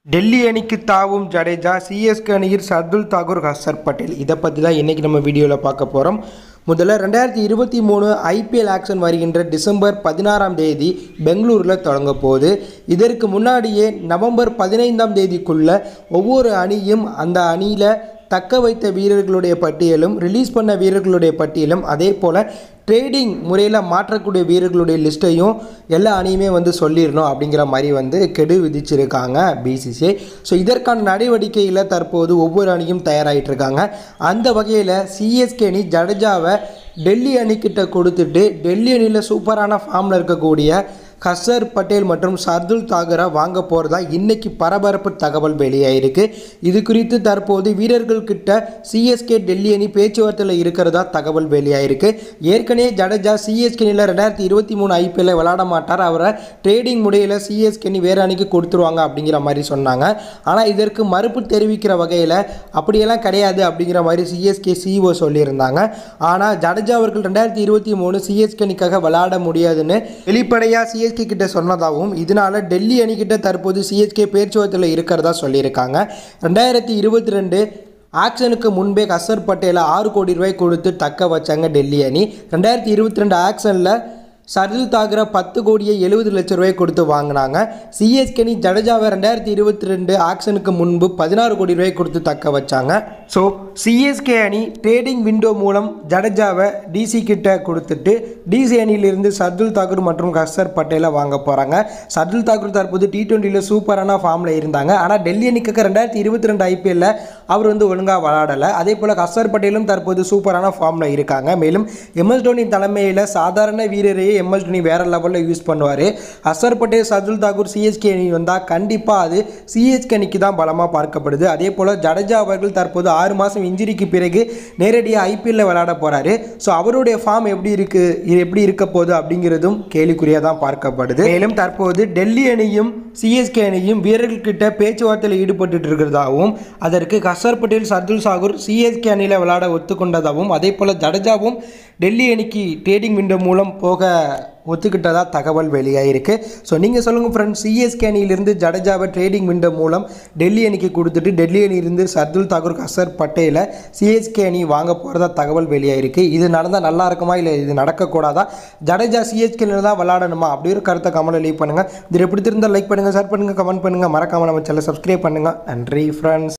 டெல்லி அணிக்கு தாவும் ஜடேஜா சிஎஸ்கே அணியில் சர்துல் தாக்கூர் ஹர்ஷர் பட்டேல் இதை பற்றி தான் இன்றைக்கி நம்ம வீடியோவில் பார்க்க போகிறோம் முதல்ல ரெண்டாயிரத்தி இருபத்தி மூணு ஐபிஎல் ஆக்ஷன் வருகின்ற டிசம்பர் பதினாறாம் தேதி பெங்களூரில் தொடங்க போகுது இதற்கு முன்னாடியே நவம்பர் பதினைந்தாம் தேதிக்குள்ள ஒவ்வொரு அணியும் அந்த அணியில் தக்க வைத்த வீரர்களுடைய பட்டியலும் ரிலீஸ் பண்ண வீரர்களுடைய பட்டியலும் அதே போல் ட்ரேடிங் முறையில் மாற்றக்கூடிய வீரர்களுடைய லிஸ்ட்டையும் எல்லா அணியுமே வந்து சொல்லிடணும் அப்படிங்கிற மாதிரி வந்து கெடு விதிச்சிருக்காங்க பிசிசிஐ ஸோ இதற்கான நடவடிக்கையில் தற்போது ஒவ்வொரு அணியும் தயாராகிட்டு இருக்காங்க அந்த வகையில் சிஎஸ்கே அணி ஜடேஜாவை டெல்லி அணிக்கிட்ட கொடுத்துட்டு டெல்லி அணியில் சூப்பரான ஃபார்மில் இருக்கக்கூடிய ஹர்ஷர் பட்டேல் மற்றும் சர்துல் தாகரா வாங்க போகிறதா இன்னைக்கு பரபரப்பு தகவல் வெளியாயிருக்கு இது குறித்து தற்போது வீரர்கள் கிட்ட சிஎஸ்கே டெல்லி அணி பேச்சுவார்த்தையில் இருக்கிறதா தகவல் வெளியாயிருக்கு ஏற்கனவே ஜடேஜா சிஎஸ்கே அணியில் ரெண்டாயிரத்தி இருபத்தி மூணு ஐபிஎல்ல விளையாட மாட்டார் அவரை ட்ரேடிங் முறையில் சிஎஸ்கே அணி வேறு அணிக்கு கொடுத்துருவாங்க அப்படிங்கிற மாதிரி சொன்னாங்க ஆனால் இதற்கு மறுப்பு தெரிவிக்கிற வகையில் அப்படியெல்லாம் கிடையாது அப்படிங்கிற மாதிரி சிஎஸ்கே சிஓ சொல்லியிருந்தாங்க ஆனால் ஜடேஜா அவர்கள் ரெண்டாயிரத்தி இருபத்தி மூணு சிஎஸ்கே அணிக்காக விளையாட முடியாதுன்னு வெளிப்படையாக சிஎஸ்கே கிட்ட சொன்னதாகவும் இதனால டெல்லி அணிக்கிட்ட தற்போது சிஎஸ்கே பேச்சுவார்த்தையில் இருக்கிறதா சொல்லியிருக்காங்க ரெண்டாயிரத்தி இருபத்தி ரெண்டு ஆக்ஷனுக்கு முன்பே ஹசர் பட்டேலை ஆறு கோடி ரூபாய் கொடுத்து தக்க வச்சாங்க டெல்லி அணி ரெண்டாயிரத்தி இருபத்தி ரெண்டு ஆக்ஷனில் சர்துல் தாக்கரே பத்து கோடியே எழுபது லட்சம் ரூபாய் கொடுத்து வாங்கினாங்க சிஎஸ்கே அணி ஜடேஜாவை ரெண்டாயிரத்தி இருபத்தி ரெண்டு ஆக்ஷனுக்கு முன்பு பதினாறு கோடி ரூபாய் கொடுத்து தக்க வச்சாங்க ஸோ சிஎஸ்கே அணி ட்ரேடிங் விண்டோ மூலம் ஜடேஜாவை டிசி கிட்ட கொடுத்துட்டு டிசி அணியிலிருந்து சர்துல் தாக்கூர் மற்றும் ஹர்ஷர் பட்டேலை வாங்க போகிறாங்க சர்துல் தாக்கூர் தற்போது டி டுவெண்ட்டியில் சூப்பரான ஃபார்மில் இருந்தாங்க ஆனால் டெல்லி அணிக்காக ரெண்டாயிரத்தி இருபத்தி ரெண்டு ஐபிஎல்ல அவர் வந்து ஒழுங்காக விளையாடலை அதே போல் ஹர்ஷர் பட்டேலும் தற்போது சூப்பரான ஃபார்மில் இருக்காங்க மேலும் எம்எஸ் தோனி தலைமையில் சாதாரண வீரரையே எம்எஸ் தோனி வேற லெவலில் யூஸ் பண்ணுவார் ஹர்ஷர் பட்டேல் சர்துல் தாக்கூர் சிஎஸ்கே அணி வந்தால் கண்டிப்பாக அது சிஎஸ்கே அணிக்கு தான் பலமாக பார்க்கப்படுது அதே போல் ஜடேஜா அவர்கள் தற்போது ஆறு மாதம் இன்ஜுரிக்கு பிறகு நேரடியாக ஐபிஎல்ல விளையாட போகிறாரு ஸோ அவருடைய ஃபார்ம் எப்படி இருக்கு இது எப்படி இருக்க போகுது அப்படிங்கிறதும் கேள்விக்குறியாக தான் பார்க்கப்படுது மேலும் தற்போது டெல்லி அணியும் சிஎஸ்கே அணியும் வீரர்கள்கிட்ட பேச்சுவார்த்தையில் ஈடுபட்டு இருக்கிறதாகவும் அதற்கு ஹர்ஷர் பட்டேல் சர்துல் சாகூர் சிஎஸ்கே அணியில் விளையாட ஒத்துக்கொண்டதாகவும் அதே போல் ஜடேஜாவும் டெல்லி அணிக்கு ட்ரேடிங் விண்டோ மூலம் போக ஒத்துக்கிட்டதா தகவல் வெளியாயிருக்கு ஸோ நீங்கள் சொல்லுங்கள் ஃப்ரெண்ட்ஸ் சிஎஸ்கே அணியிலிருந்து ஜடேஜாவை ட்ரேடிங் விண்டோ மூலம் டெல்லி அணிக்கு கொடுத்துட்டு டெல்லி அணியிலிருந்து சர்துல் தாக்கூர் ஹசர் பட்டேலை சிஎஸ்கே அணி வாங்க போகிறதா தகவல் வெளியாயிருக்கு இது நடந்தால் நல்லா இருக்குமா இல்லை இது நடக்கக்கூடாதா ஜடேஜா சிஎஸ்கே தான் விளாடணுமா அப்படி ஒரு கருத்தை கமெண்ட்டில் லீவ் பண்ணுங்கள் இது எப்படி இருந்தால் லைக் பண்ணுங்கள் ஷேர் பண்ணுங்கள் கமெண்ட் பண்ணுங்கள் மறக்காமல் நம்ம சேனலை சப்ஸ்கிரைப் பண்ணுங்கள் நன்றி ஃப்ரெண்ட்ஸ்